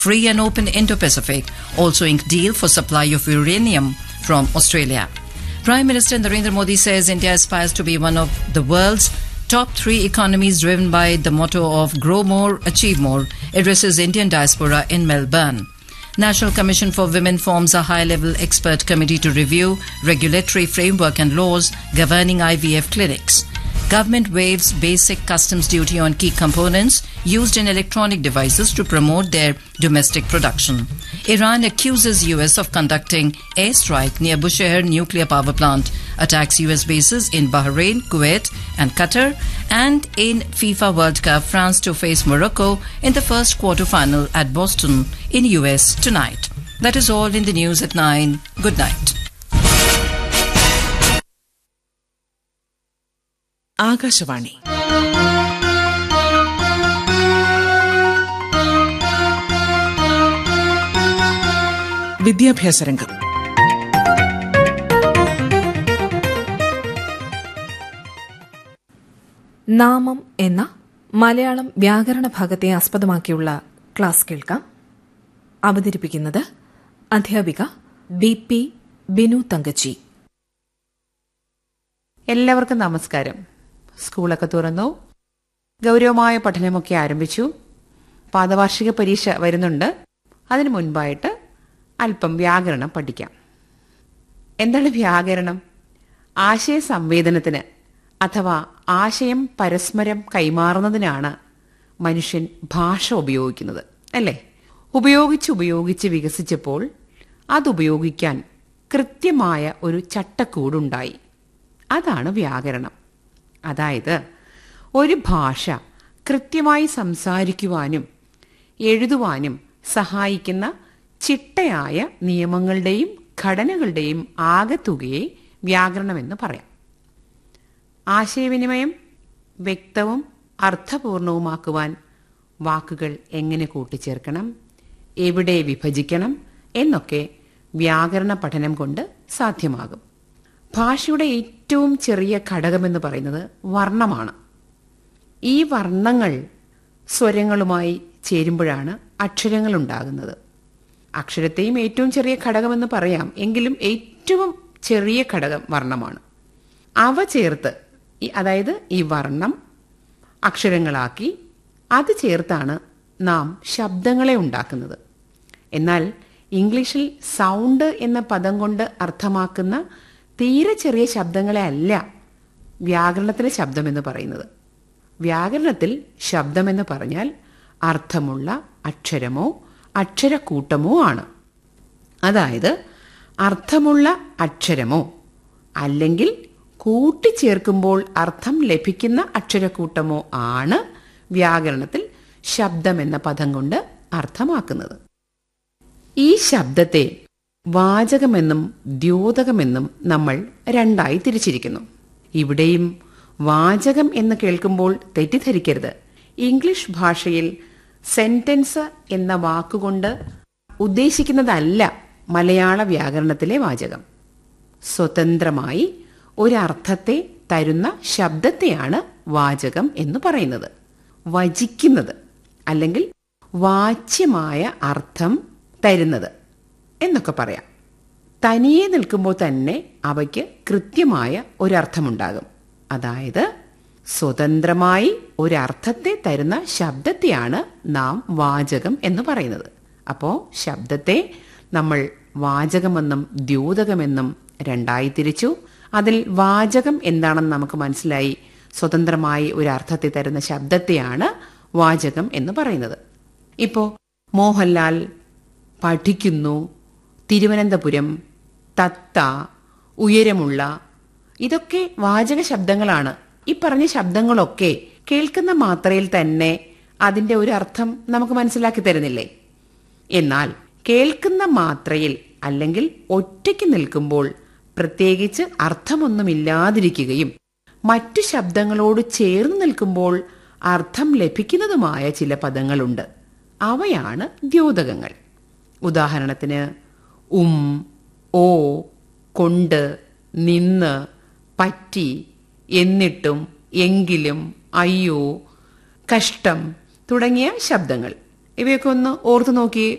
free and open Indo-Pacific, also inked deal for supply of uranium from Australia. Prime Minister Narendra Modi says India aspires to be one of the world's top three economies driven by the motto of grow more, achieve more, addresses Indian diaspora in Melbourne. National Commission for Women forms a high-level expert committee to review regulatory framework and laws governing IVF clinics. Government waives basic customs duty on key components used in electronic devices to promote their domestic production. Iran accuses US of conducting airstrike near Bushehr nuclear power plant, attacks US bases in Bahrain, Kuwait and Qatar, and in FIFA World Cup, France to face Morocco in the first quarter-final at Boston in US tonight. That is all in the news at 9. Good night. Akashvani വിദ്യാഭ്യാസ രംഗം നാമം എന്ന മലയാളം വ്യാകരണ ഭാഗത്തെ ആസ്പദമാക്കിയുള്ള class കേൾക്കാം അവതരിപ്പിക്കുന്നത് അധ്യാപിക B P Binu തങ്കച്ചി എല്ലാവർക്കും നമസ്കാരം സ്കൂളൊക്കെ തുറന്നു ഗൗരവമായ പഠനമൊക്കെ ആരംഭിച്ചു പാദവാർഷിക പരീക്ഷ വരുന്നുണ്ട് അതിനു മുൻപായിട്ട് അല്പം വ്യാകരണം പഠിക്കാം എന്താണ് വ്യാകരണം ആശയ സംവേദനത്തിന് അഥവാ ആശയം പരസ്പരം കൈമാറുന്നതിനാണ് മനുഷ്യൻ ഭാഷ ഉപയോഗിക്കുന്നത് അല്ലേ ഉപയോഗിച്ച് ഉപയോഗിച്ച് വികസിച്ചപ്പോൾ അതുപയോഗിക്കാൻ കൃത്യമായ ഒരു ചട്ടക്കൂടുണ്ടായി അതാണ് വ്യാകരണം അതായത് ഒരു ഭാഷ കൃത്യമായി സംസാരിക്കുവാനും എഴുതുവാനും സഹായിക്കുന്ന ചിട്ടയായ നിയമങ്ങളുടെയും ഘടനകളുടെയും ആകെത്തുകയെ വ്യാകരണമെന്ന് പറയാം ആശയവിനിമയം വ്യക്തവും അർത്ഥപൂർണവുമാക്കുവാൻ വാക്കുകൾ എങ്ങനെ കൂട്ടിച്ചേർക്കണം എവിടെ വിഭജിക്കണം എന്നൊക്കെ വ്യാകരണ പഠനം കൊണ്ട് സാധ്യമാകും ഭാഷയുടെ ഏറ്റവും ചെറിയ ഘടകമെന്ന് പറയുന്നത് വർണ്ണമാണ് ഈ വർണ്ണങ്ങൾ സ്വരങ്ങളുമായി ചേരുമ്പോഴാണ് അക്ഷരങ്ങൾ ഉണ്ടാകുന്നത് അക്ഷരത്തെയും ഏറ്റവും ചെറിയ ഘടകമെന്ന് പറയാം എങ്കിലും ഏറ്റവും ചെറിയ ഘടകം വർണ്ണമാണ് അവ ചേർത്ത് ഈ- അതായത് ഈ വർണ്ണം അക്ഷരങ്ങളാക്കി അത് ചേർത്താണ് നാം ശബ്ദങ്ങളെ ഉണ്ടാക്കുന്നത് എന്നാൽ ഇംഗ്ലീഷിൽ സൗണ്ട് എന്ന പദം കൊണ്ട് അർത്ഥമാക്കുന്ന തീരെ ചെറിയ ശബ്ദങ്ങളെ അല്ല വ്യാകരണത്തിലെ ശബ്ദമെന്ന് പറയുന്നത് വ്യാകരണത്തിൽ ശബ്ദമെന്ന് പറഞ്ഞാൽ അർത്ഥമുള്ള അക്ഷരമോ അക്ഷരക്കൂട്ടമോ ആണ് അതായത് അർത്ഥമുള്ള അക്ഷരമോ അല്ലെങ്കിൽ കൂട്ടിച്ചേർക്കുമ്പോൾ അർത്ഥം ലഭിക്കുന്ന അക്ഷരക്കൂട്ടമോ ആണ് വ്യാകരണത്തിൽ ശബ്ദം എന്ന പദം കൊണ്ട് അർത്ഥമാക്കുന്നത് ഈ ശബ്ദത്തെ വാചകമെന്നും ദ്യോതകമെന്നും നമ്മൾ രണ്ടായി തിരിച്ചിരിക്കുന്നു ഇവിടെയും വാചകം എന്ന് കേൾക്കുമ്പോൾ തെറ്റിദ്ധരിക്കരുത് ഇംഗ്ലീഷ് ഭാഷയിൽ സെന്റൻസ് എന്ന വാക്കുകൊണ്ട് ഉദ്ദേശിക്കുന്നതല്ല മലയാള വ്യാകരണത്തിലെ വാചകം സ്വതന്ത്രമായി ഒരർത്ഥത്തെ തരുന്ന ശബ്ദത്തെയാണ് വാചകം എന്ന് പറയുന്നത് വചിക്കുന്നത് അല്ലെങ്കിൽ വാച്യമായ അർത്ഥം തരുന്നത് എന്നൊക്കെ പറയാം തനിയെ നിൽക്കുമ്പോൾ തന്നെ അവയ്ക്ക് കൃത്യമായ ഒരർത്ഥമുണ്ടാകും അതായത് സ്വതന്ത്രമായി ഒരർത്ഥത്തെ തരുന്ന ശബ്ദത്തെയാണ് നാം വാചകം എന്ന് പറയുന്നത് അപ്പോൾ ശബ്ദത്തെ നമ്മൾ വാചകമെന്നും ദ്യോതകമെന്നും രണ്ടായി തിരിച്ചു അതിൽ വാചകം എന്താണെന്ന് നമുക്ക് മനസ്സിലായി സ്വതന്ത്രമായി ഒരു അർത്ഥത്തെ തരുന്ന ശബ്ദത്തെയാണ് വാചകം എന്ന് പറയുന്നത് ഇപ്പോ മോഹൻലാൽ പഠിക്കുന്നു തിരുവനന്തപുരം തത്ത ഉയരമുള്ള ഇതൊക്കെ വാചക ശബ്ദങ്ങളാണ് ഈ പറഞ്ഞ ശബ്ദങ്ങളൊക്കെ കേൾക്കുന്ന മാത്രയിൽ തന്നെ അതിന്റെ ഒരു അർത്ഥം നമുക്ക് മനസ്സിലാക്കി തരുന്നില്ലേ എന്നാൽ കേൾക്കുന്ന മാത്രയിൽ അല്ലെങ്കിൽ ഒറ്റയ്ക്ക് നിൽക്കുമ്പോൾ പ്രത്യേകിച്ച് അർത്ഥമൊന്നുമില്ലാതിരിക്കുകയും മറ്റു ശബ്ദങ്ങളോട് ചേർന്ന് നിൽക്കുമ്പോൾ അർത്ഥം ലഭിക്കുന്നതുമായ ചില പദങ്ങളുണ്ട് അവയാണ് ദ്യോതകങ്ങൾ ഉദാഹരണത്തിന് ഉം ഓ കൊണ്ട് നിന്ന് പറ്റി എന്നിട്ടും എങ്കിലും അയ്യോ കഷ്ടം തുടങ്ങിയ ശബ്ദങ്ങൾ ഇവയൊക്കെ ഒന്ന് ഓർത്തു നോക്കി